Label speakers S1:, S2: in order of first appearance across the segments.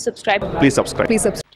S1: subscribe.
S2: Please subscribe.
S1: Please subscribe.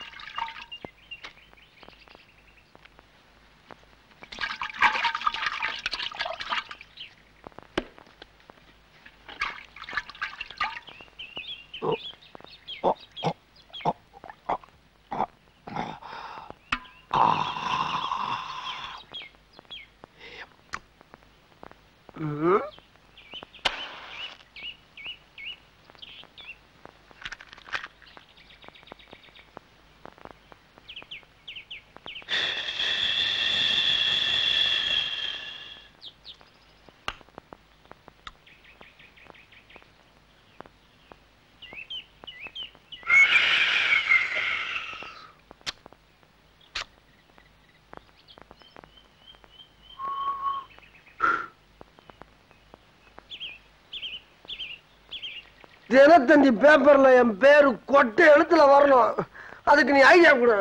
S3: Dinathanthi பேப்பர்ல என் பேரு கொட்டை எழுத்துல வரணும் அதுக்கு நீ ஐடியா கொடு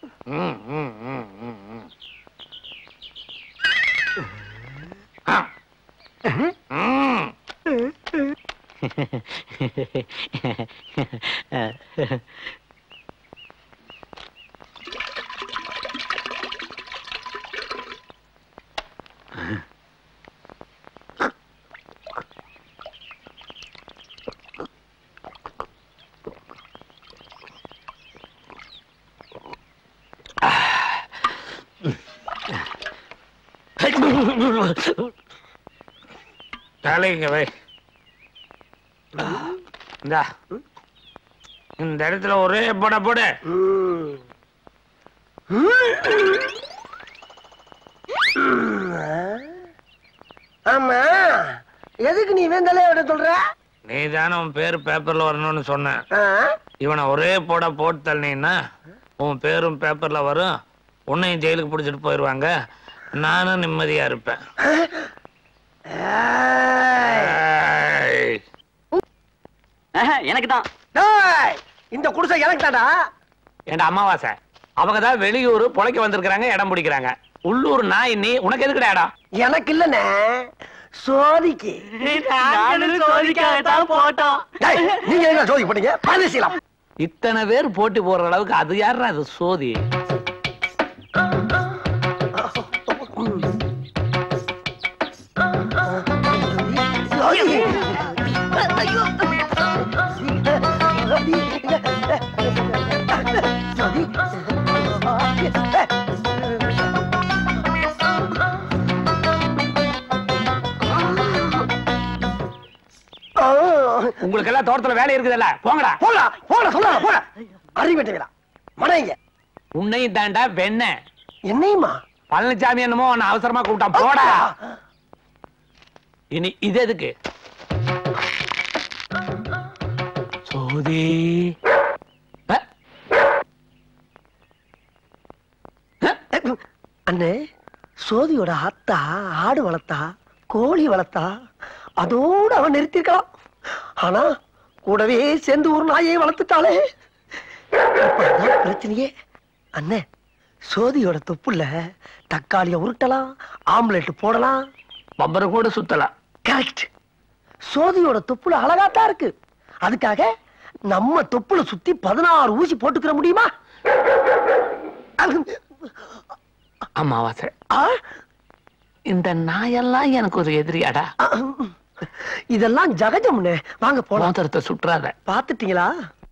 S4: தலைங்க வை இந்தா இந்த இடத்துல ஒரே போட போடு
S3: ஆமா எதுக்கு நீ இவன் தலையை விட சொல்ற
S4: நீ தானே உன் பேர் பேப்பர்ல வரணும்னு சொன்ன
S3: ஆ?
S4: இவனை ஒரே போட போட்டு தள்ளினீன்னா உன் பேரும் பேப்பர்ல வரும் உன்னையும் ஜெயிலுக்கு பிடிச்சிட்டு போயிடுவாங்க நானும் நிம்மதியா இருப்பேன் ஏய்.
S5: எனக்கு தான்
S3: டேய், இந்த குடிசை எனக்கு தாடா
S4: ஏண்டா அமாவாசை அவங்க தான் வெளியூர் பொழைக்க வந்திருக்கிறாங்க இடம் பிடிக்கிறாங்க உள்ளூர் நாய் நீ உனக்கு எதுக்குடா இடம்
S3: எனக்கு இல்லனே சோதிக்கு
S5: சோதிக்காகத்தான் போட்டோம்
S3: டேய், நீங்க என்ன சோதி பண்ணீங்க பரிசீலம்
S4: இத்தனை பேர் போட்டி போடுற அளவுக்கு அது யாருடா அது சோதி உங்களுக்கு எல்லாம் தோட்டத்துல வேலை இருக்குதுல்ல போங்கடா
S3: போடா போடா சொல்ல போட அறிவிட்டீங்களா மனைங்க
S4: உன்னையும் தாண்டா வெண்ண
S3: என்னையுமா
S4: பழனிசாமி என்னமோ உன்னை அவசரமா கூப்பிட்டான் போடா இனி இது எதுக்கு சோதி அ? அ?
S3: அண்ணே சோதியோட அத்தா ஆடு வளர்த்தா கோழி வளர்த்தா அதோட அவன் நிறுத்திருக்கலாம் ஆனா கூடவே சேர்ந்து ஒரு நாயை வளர்த்துட்டாளே இப்ப அதான் பிரச்சனையே அண்ணே சோதியோட தொப்புல தக்காளிய உருட்டலாம் ஆம்லெட் போடலாம்
S4: பம்பர கூட சுத்தலாம்
S3: கரெக்ட் சோதியோட தொப்புல அழகாத்தான் இருக்கு அதுக்காக நம்ம தொப்புல சுத்தி பதினாறு ஊசி போட்டுக்கிற முடியுமா
S4: அமாவாசை
S3: ஆ?
S4: இந்த நாயெல்லாம் எனக்கு ஒரு எதிரியாடா
S3: இதெல்லாம் ஜகஜம்னு வாங்க போலாம்
S4: மோதிரத்தை சுற்றாத
S3: பாத்துட்டீங்களா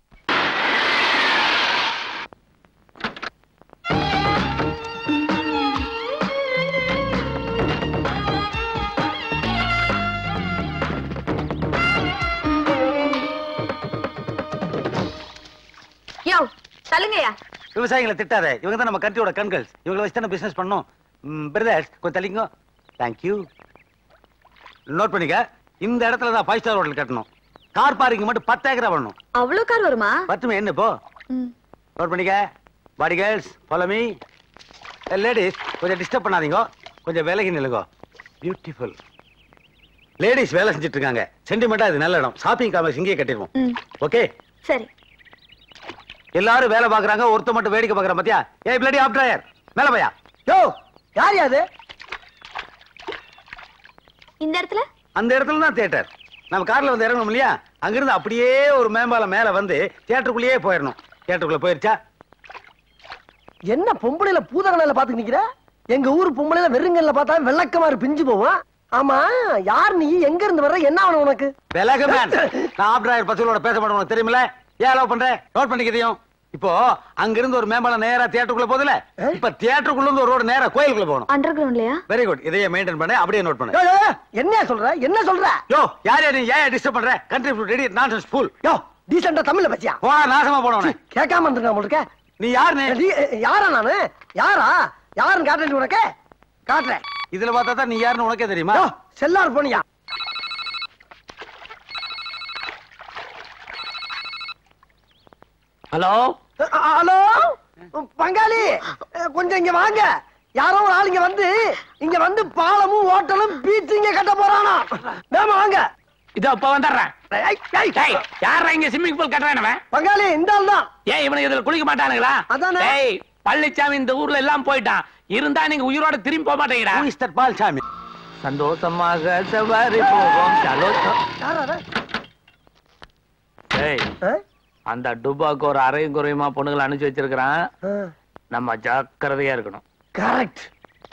S6: யோ தள்ளுங்கய்யா
S5: விவசாயிகளை திட்டாத இவங்க தான் நம்ம கண்ட்ரியோட கண்கள் இவங்களை வச்சு தானே பிசினஸ் பண்ணோம் பிரதர்ஸ் கொஞ்சம் தள்ளிங்க தேங்க்யூ நோட் பண்ணிக்க இந்த இடத்துல தான் ஃபைவ் ஸ்டார் ஹோட்டல் கட்டணும் கார் பார்க்கிங் மட்டும் பத்து ஏக்கரா பண்ணணும்
S6: அவ்வளவு கார் வருமா
S5: பத்துமே என்ன இப்போ நோட் பண்ணிக்க பாடி கேர்ள்ஸ் ஃபாலோ மீ லேடிஸ் கொஞ்சம் டிஸ்டர்ப் பண்ணாதீங்க கொஞ்சம் விலகி நில்லுங்க பியூட்டிஃபுல் லேடிஸ் வேலை செஞ்சுட்டு இருக்காங்க சென்டிமெண்டா இது நல்ல இடம் ஷாப்பிங் காம்ப்ளெக்ஸ் இங்கேயே கட்டிடுவோம்
S6: ம்.
S5: ஓகே
S6: சரி
S5: எல்லாரும் வேலை பாக்குறாங்க ஒருத்த மட்டும் வேடிக்கை பாக்குற பாத்தியா ஏய் பிளடி ஆப் டிரைவர் மேல பையா
S3: யோ யார் யாது
S6: இந்த இடத்துல
S5: அந்த இடத்துல தான் தியேட்டர் நம்ம கார்ல வந்து இறங்கணும் இல்லையா அங்கிருந்து அப்படியே ஒரு மேம்பாலம் மேல வந்து தியேட்டருக்குள்ளேயே போயிடணும் தியேட்டருக்குள்ள போயிருச்சா
S3: என்ன பொம்பளையில பூதகனால பாத்துக்கு நிக்கிற எங்க ஊர் பொம்பளையில வெறுங்கல்ல பார்த்தா வெள்ளக்கமாறு பிஞ்சு போவோம் ஆமா யார் நீ எங்க இருந்து வர்ற என்ன ஆகணும் உனக்கு
S5: விலகு மேன் நான் ஆப்டராயர் பசங்களோட பேச மாட்டேன் உனக்கு தெரியுமில ஏன் அலோவ் பண்ற நோட் பண்ணிக்கிறதையும் இப்போ அங்கிருந்து ஒரு மேம்பாலம் நேரா தியேட்டருக்குள்ள போகுதுல இப்ப தியேட்டருக்குள்ள இருந்து ஒரு ரோடு நேரா கோயிலுக்குள்ள போகணும்
S6: அண்டர் கிரவுண்ட்லயா
S5: வெரி குட் இதையே மெயின்டைன் பண்ணு அப்படியே நோட் பண்ணு
S3: யோ, யோ, யோ, என்ன சொல்ற என்ன சொல்ற
S5: யோ யார் யார் நீ ஏன் டிஸ்டர்ப் பண்ற country food ready nonsense school
S3: யோ டீசெண்டா தமிழ்ல பேசியா
S5: போடா நாசமா போனவனே
S3: கேட்காம இருந்திருக்கா உங்களுக்கு
S5: நீ யார் நீ
S3: நீ, யாரா நானு யாரா யாருன்னு காட்டுறேன் உனக்கு காட்டுறேன்
S5: இதுல பார்த்தா தான் நீ யாருன்னு உனக்கே தெரியுமா
S3: யோ செல்லார் போனியா
S4: ஹலோ
S3: அ- ஹலோ பங்காளி அஹ், கொஞ்சம் இங்க வாங்க யாரோ ஒரு ஆள் இங்க வந்து இங்க வந்து பாலமும் ஹோட்டலும் பீச் இங்க கட்ட போறானா வேமா வாங்க
S4: இதோ இப்ப வந்துடுறேன்
S3: ஐய், ஐய்.
S4: டேய் யாரா இங்க ஸ்விம்மிங் பூல் கட்டுறானவன்
S3: பங்காளி இந்த ஆள் தான்
S4: ஏன் இவனுக்கு இதுல குளிக்க மாட்டானுங்களா
S3: அதானே.
S4: டேய் பழனிச்சாமி இந்த ஊர்ல எல்லாம் போயிட்டான் இருந்தா நீங்க உயிரோட திரும்பி போக மாட்டேங்கிறா
S5: Who is that பால்சாமி
S4: சந்தோஷமாக சவாரி போவோம் சலோசம்
S3: யாரா அவன்?
S4: ஏய்
S3: அஹ்?
S4: அந்த டுபாக்கு ஒரு அரையும் குறையுமா பொண்ணுங்களை அனுப்பிச்சு வச்சிருக்கிறான்
S3: அஹ்,
S4: நம்ம ஜாக்கிரதையா இருக்கணும்
S3: கரெக்ட்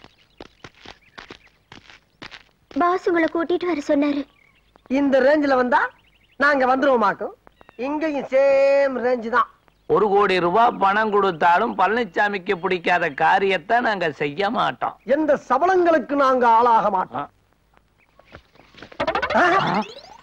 S6: பாஸ் உங்களை கூட்டிட்டு வர சொன்னாரு
S3: இந்த ரேஞ்சில வந்தா நாங்க வந்துருவோமாக்கும் இங்கேயும் சேம் ரேஞ்ச் தான்
S4: ஒரு கோடி ரூபாய் பணம் கொடுத்தாலும் பழனிசாமிக்கு பிடிக்காத காரியத்தை நாங்க செய்ய மாட்டோம்
S3: எந்த சபலங்களுக்கு நாங்க ஆளாக மாட்டோம்
S4: ஆ.
S3: அஹ்?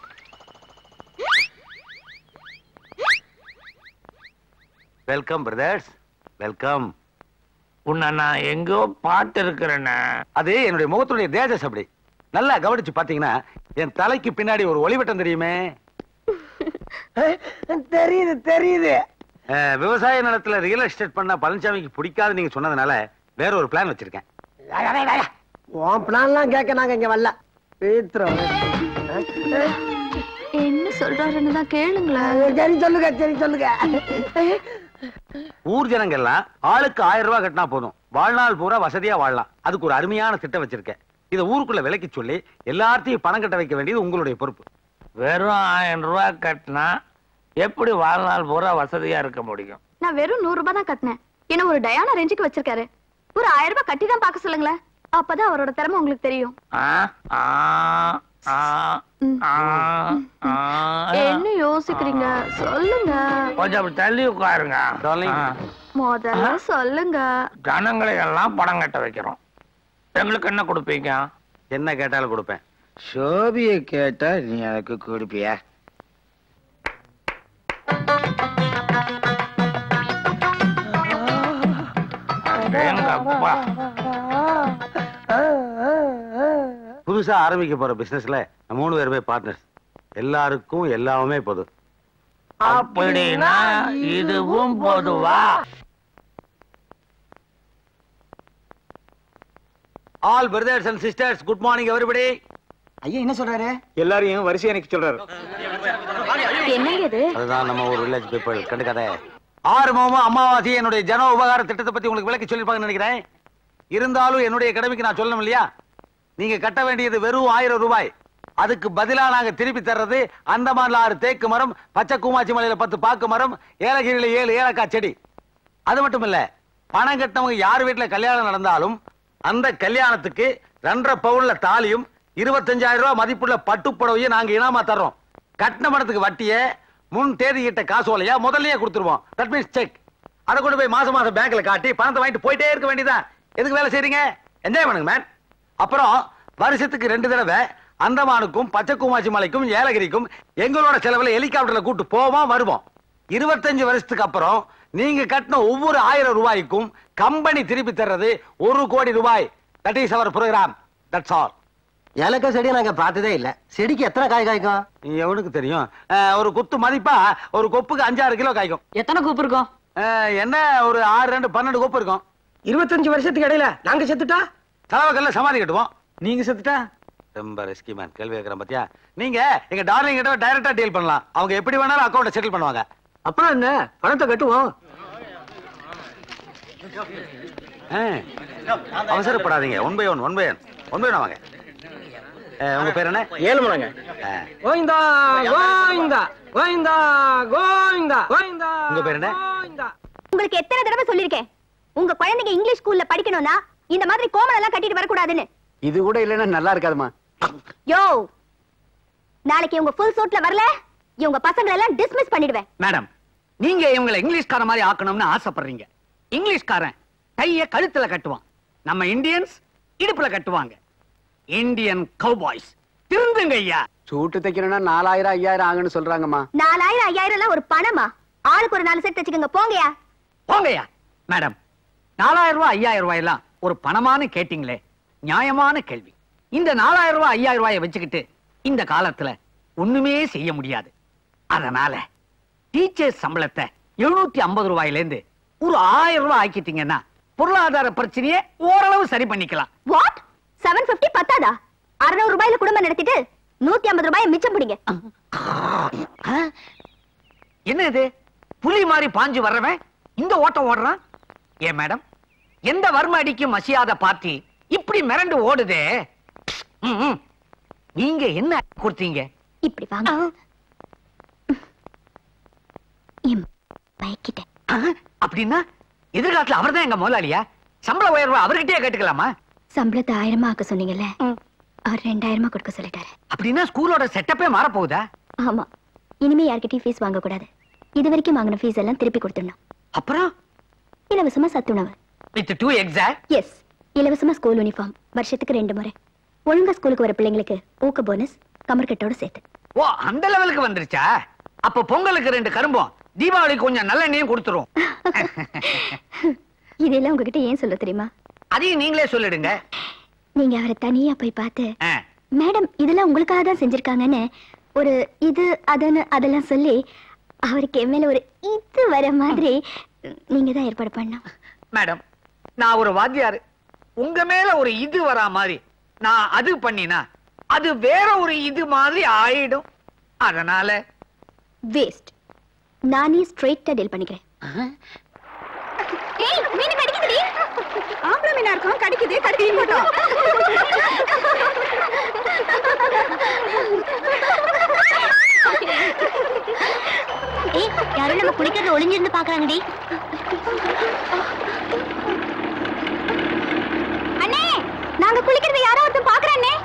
S5: வெல்கம் பிரதர்ஸ் வெல்கம்
S4: உன்னை நான் எங்கோ பாட்டு இருக்கிறேன்னு
S5: அது என்னுடைய முகத்துடைய தேஜஸ் அப்படி நல்லா கவனிச்சு பாத்தீங்கன்னா என் தலைக்கு பின்னாடி ஒரு ஒளிவட்டம் தெரியுமே
S3: அஹ், தெரியுது தெரியுது
S5: அஹ், விவசாய நிலத்துல ரியல் எஸ்டேட் பண்ண பழனிசாமிக்கு பிடிக்காது நீங்க சொன்னதுனால வேற ஒரு பிளான் வச்சிருக்கேன்
S3: உன் பிளான்லாம் கேட்க நாங்க இங்க வரல பேத்துறோம்
S6: என்ன சொல்றாருன்னு தான் கேளுங்களேன்
S3: சரி சொல்லுங்க சரி சொல்லுங்க
S5: ஊர் ஜனங்க எல்லாம் ஆளுக்கு ஆயிரம் ரூபாய் கட்டினா போதும் வாழ்நாள் பூரா வசதியா வாழலாம் அதுக்கு ஒரு அருமையான திட்டம் வச்சிருக்கேன் இதை ஊருக்குள்ள விலைக்கு சொல்லி எல்லார்த்தையும் பணம் கட்ட வைக்க வேண்டியது உங்களுடைய பொறுப்பு
S4: வெறும் ஆயிரம் ரூபாய் கட்டினா எப்படி வாழ்நாள் பூரா வசதியா இருக்க முடியும்
S6: நான் வெறும் நூறு ரூபாய் தான் கட்டினேன் என்ன ஒரு டயானா ரேஞ்சுக்கு வச்சிருக்காரு ஒரு ஆயிரம் ரூபாய் கட்டி தான் பார்க்க சொல்லுங்களேன் அப்பதான் அவரோட திறமை உங்களுக்கு தெரியும்
S4: ஆ, ஆ, ஆ,
S6: ம்.
S4: ஆ, ஆ.
S6: என்ன யோசிக்கிறீங்க சொல்லுங்க
S4: கொஞ்சம் அப்படி தள்ளி உட்காருங்க
S5: Darling.
S4: ஆ.
S6: முதல்ல சொல்லுங்க
S4: ஜனங்களை எல்லாம் பணம் கட்ட வைக்கிறோம் எங்களுக்கு என்ன கொடுப்பீங்க
S5: என்ன கேட்டாலும் கொடுப்பேன்
S1: சோபிய கேட்டா நீ எனக்கு கொடுப்பியா
S4: அடேங்கப்பா.
S5: புதுசா ஆரம்பிக்க போற பிசினஸ்ல நம்ம மூணு பேருமே பார்ட்னர்ஸ் எல்லாருக்கும் எல்லாமே பொது
S4: அப்படின்னா இதுவும் பொதுவா
S5: all brothers and sisters good morning everybody
S1: ஐயா என்ன சொல்றாரு
S2: எல்லாரையும் வரிசையா நிக்க சொல்றாரு
S6: என்னங்க இது
S5: அதுதான் நம்ம ஒரு வில்லேஜ் பீப்புள் கண்டுக்காதே ஆறுமுகமும் அமாவாசை என்னுடைய ஜன உபகார திட்டத்தை பத்தி உங்களுக்கு விளக்கி சொல்லிருப்பாங்கன்னு நினைக்கிறேன் இருந்தாலும் என்னுடைய கடமைக்கு நான் சொல்லணும் இல்லையா நீங்க கட்ட வேண்டியது வெறும் ஆயிரம் ரூபாய் அதுக்கு பதிலா நாங்க திருப்பி தர்றது அந்தமான்ல ஆறு தேக்கு மரம் பச்சை கூமாச்சி மலையில பத்து பாக்கு மரம் ஏலகிரியில ஏழு ஏலக்காய் செடி அது மட்டும் இல்ல பணம் கட்டவங்க யார் வீட்டுல கல்யாணம் நடந்தாலும் அந்த கல்யாணத்துக்கு ரெண்டரை பவுன்ல தாலியும் இருபத்தஞ்சாயிரம் ரூபாய் மதிப்புள்ள பட்டுப்புடவையும் நாங்க இனாமா தர்றோம் கட்டின பணத்துக்கு வட்டியை முன் தேதியிட்ட காசோலையா முதல்லயே கொடுத்துருவோம் தட் மீன்ஸ் செக் அதை கொண்டு போய் மாசம் மாசம் பேங்க்ல காட்டி பணத்தை வாங்கிட்டு போயிட்டே இருக்க வேண்டியதான் எதுக்கு வேலை செய்றீங்க என்ஜாய் பண்ணுங்க மேன் அப்புறம் வருஷத்துக்கு ரெண்டு தடவை அந்தமானுக்கும் பச்சைக்குமாச்சி மலைக்கும் ஏலகிரிக்கும் எங்களோட செலவுல ஹெலிகாப்டர்ல கூட்டு போவோம் வருவோம் இருபத்தஞ்சு வருஷத்துக்கு அப்புறம் நீங்க கட்டின ஒவ்வொரு ஆயிரம் ரூபாய்க்கும் கம்பெனி திருப்பி தர்றது ஒரு கோடி ரூபாய் that is our program that's all
S3: ஏலக்காய் செடியை நாங்க பார்த்ததே இல்ல செடிக்கு எத்தனை காய் காய்க்கும்
S5: எவனுக்கு தெரியும் அஹ், ஒரு குத்து மதிப்பா ஒரு கொப்புக்கு அஞ்சாறு கிலோ காய்க்கும்
S6: எத்தனை கூப்பு இருக்கும்
S5: அஹ், என்ன ஒரு ஆறு ரெண்டு பன்னெண்டு கொப்பு இருக்கும்
S3: இருபத்தஞ்சு வருஷத்துக்கு இடையில நாங்க செத்துட்டா
S5: தலைவக்கல்ல சமாதி கட்டுவோம்
S2: நீங்க செத்துட்டா
S5: ரொம்ப ரிஸ்கி மேன் கேள்வி கேட்கறேன் பாத்தியா நீங்க எங்க டார்லிங் கிட்ட டைரக்டா டீல் பண்ணலாம் அவங்க எப்படி வேணாலும் அக்கௌண்ட்டை செட்டில் பண்ணுவாங்க
S3: அப்புறம் என்ன பணத்தை கட்டுவோம்
S5: அஹ், அவசரப்படாதீங்க one by one one by one one by one வாங்க அஹ், உங்க பேர் என்ன
S2: ஏழுமலைங்க
S5: அஹ்,
S2: கோவிந்தா கோவிந்தா கோவிந்தா கோவிந்தா கோவிந்தா
S5: உங்க பேர் என்ன?
S2: கோவிந்தா
S6: உங்களுக்கு எத்தனை தடவை சொல்லிருக்கேன் உங்க குழந்தைங்க இங்கிலீஷ் ஸ்கூல்ல படிக்கணும்னா இந்த மாதிரி கோமலம் எல்லாம் கட்டிட்டு வரக்கூடாதுன்னு
S3: இது கூட இல்லைன்னா நல்லா இருக்காதுமா
S6: யோ நாளைக்கு இவங்க ஃபுல் சூட்ல வரல இவங்க பசங்களை எல்லாம் டிஸ்மிஸ் பண்ணிடுவேன்
S7: மேடம் நீங்க இவங்களை இங்கிலீஷ்கார மாதிரி ஆக்கணும்னு ஆசைப்படுறீங்க இங்கிலீஷ்காரன் கைய கழுத்துல கட்டுவான் நம்ம இந்தியன்ஸ் இடுப்புல கட்டுவாங்க இந்தியன் கவுபாய்ஸ் திருந்துங்க ஐயா
S3: சூட்டு தைக்கணும்னா நாலாயிரம் ஐயாயிரம் ஆகுன்னு சொல்றாங்கம்மா
S6: நாலாயிரம் ஐயாயிரம் எல்லாம் ஒரு பணமா ஆளுக்கு ஒரு நாலு செட் வச்சுக்கோங்க போங்கயா
S7: போங்கய்யா மேடம் நாலாயிரம் ரூபாய் ஐயாயிரம் ரூபாய் எல்லாம் ஒரு பணமானு கேட்டீங்களே நியாயமான கேள்வி இந்த நாலாயிரம் ரூபாய் ஐயாயிரம் ரூபாயை வச்சுக்கிட்டு இந்த காலத்துல ஒண்ணுமே செய்ய முடியாது அதனால டீச்சர்ஸ் சம்பளத்தை எழுநூத்தி ஐம்பது ரூபாயில இருந்து ஒரு ஆயிரம் ரூபாய் ஆக்கிட்டீங்கன்னா பொருளாதார பிரச்சனையை ஓரளவு சரி பண்ணிக்கலாம்
S6: வாட் செவன் பிப்டி பத்தாதா அறுநூறு ரூபாயில குடும்பம் நடத்திட்டு நூத்தி ஐம்பது ரூபாய் மிச்சம் பிடிங்க
S7: ஆ? என்ன இது புலி மாதிரி பாஞ்சு வர்றவன் இந்த ஓட்டம் ஓடுறான் ஏன் மேடம் எந்த வர்ம அடிக்கும் மசியாத பார்ட்டி இப்படி மிரண்டு ஓடுதே ம், ம். நீங்க என்ன கொடுத்தீங்க
S6: இப்படி வாங்க என் பயக்கிட்டேன்
S7: ஆ? அப்படின்னா எதிர்காலத்துல அவர்தான் எங்க முதலாளியா சம்பள உயர்வு அவர்கிட்டயே கேட்டுக்கலாமா
S6: சம்பளத்தை ஆயிரமா ஆக்க சொன்னீங்கல்ல அவர் ரெண்டாயிரமா கொடுக்க சொல்லிட்டாரு
S7: அப்படின்னா ஸ்கூலோட செட்டப்பே மாறப்போகுதா
S6: ஆமா இனிமே யார்கிட்டயும் ஃபீஸ் வாங்க கூடாது இது வரைக்கும் வாங்கின ஃபீஸ் எல்லாம் திருப்பி கொடுத்துடணும்
S7: அப்புறம்
S6: இலவசமா சத்துணவு
S7: வித் டூ எக்ஸாக்ட்
S6: எஸ் இலவசமா ஸ்கூல் யூனிஃபார்ம் வருஷத்துக்கு ரெண்டு முறை ஒழுங்கா ஸ்கூலுக்கு வர பிள்ளைங்களுக்கு ஊக்க போனஸ் கமர்கட்டோட சேர்த்து
S7: ஓ அந்த லெவலுக்கு வந்துருச்சா அப்ப பொங்கலுக்கு ரெண்டு கரும்பும் தீபாவளிக்கு கொஞ்சம் நல்லெண்ணையும் கொடுத்துரும்
S6: இதெல்லாம் உங்ககிட்ட ஏன் சொல்ல தெரியுமா
S7: அதையும் நீங்களே சொல்லிடுங்க
S6: நீங்க அவரை தனியா போய் பார்த்து
S7: ஆ.
S6: மேடம் இதெல்லாம் உங்களுக்காக தான் செஞ்சிருக்காங்கன்னு ஒரு இது அதுன்னு அதெல்லாம் சொல்லி அவருக்கு என் மேல ஒரு இது வர மாதிரி நீங்க தான் ஏற்பாடு பண்ணணும்
S7: மேடம் நான் ஒரு வாத்தியாரு உங்க மேல ஒரு இது வரா மாதிரி நான் அது பண்ணினா அது வேற ஒரு இது மாதிரி ஆயிடும் அதனால
S6: வேஸ்ட் நானே ஸ்ட்ரெயிட்டா டீல் பண்ணிக்கிறேன் ஏய் மீன் கடிக்குதுடி ஆம்பளை மீனா இருக்கும் கடிக்குது கடிக்க மாட்டோம் ஏய் யாரும் நம்ம குளிக்கிறது ஒளிஞ்சிருந்து பாக்குறாங்கடி அண்ணே நாங்க குளிக்கிறது யாரோ ஒருத்தன் பாக்குறானே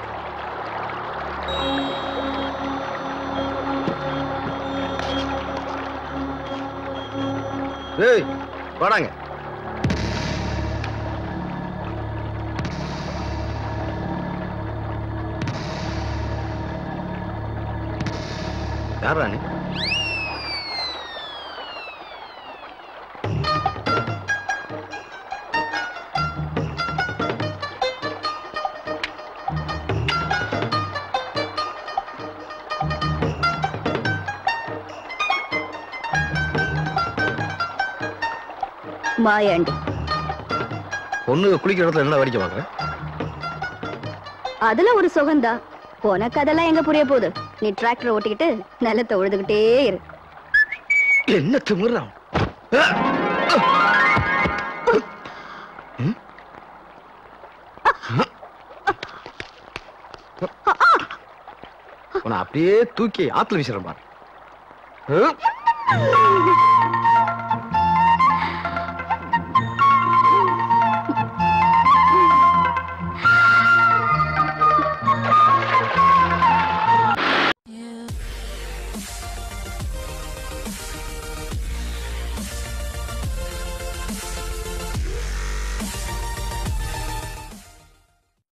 S1: ஏய் வாடாங்க யாரா நீ
S6: மாயாண்டி
S1: பொண்ணு குளிக்கிற இடத்துல என்ன வேடிக்கை பாக்குறேன்
S6: அதுல ஒரு சுகம்தான் உனக்கு அதெல்லாம் எங்க புரிய போகுது நீ டிராக்டர் ஓட்டிக்கிட்டு நிலத்தை உழுதுகிட்டே இரு
S1: என்ன திமிறான் உன்னை அப்படியே தூக்கி ஆத்துல வீசுறேன் பாரு